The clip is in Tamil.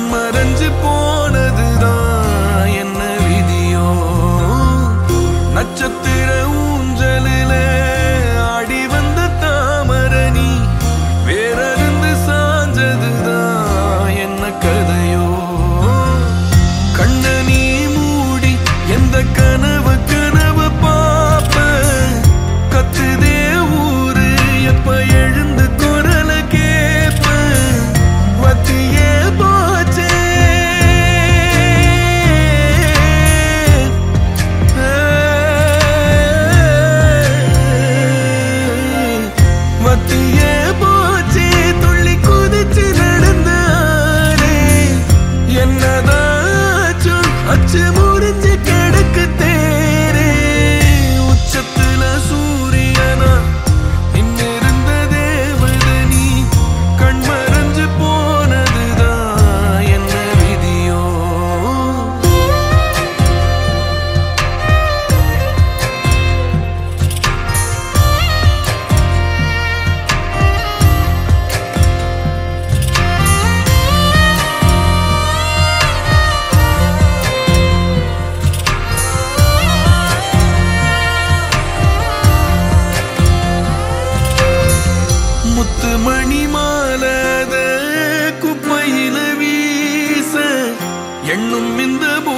கண்மறைஞ்சு போனதுதான் என்ன விதியோ நட்சத்திர ஊஞ்சலில ஆடி வந்த தாமரணி வேறருந்து சாஞ்சதுதான் என்ன கதையோ கண்ண நீ மூடி எந்த கனவு கனவு பாப்ப கத்துதே ஊரு எப்ப எழுந்து குரல கேப்ப வத்தியே போச்சே வத்தியே போச்சே துள்ளி குதிச்சு நடந்தாரே என்னதாச்சும் அச்சு முறிஞ்சு கிடக்கு தேரே உச்சத்துல சூரியனா இன்னிருந்த தேவதனி கண்மறைஞ்சு போனதுதான் என்ன விதியோ முத்து மணி மாலத குப்பையில வீச எண்ணும் இந்த பூ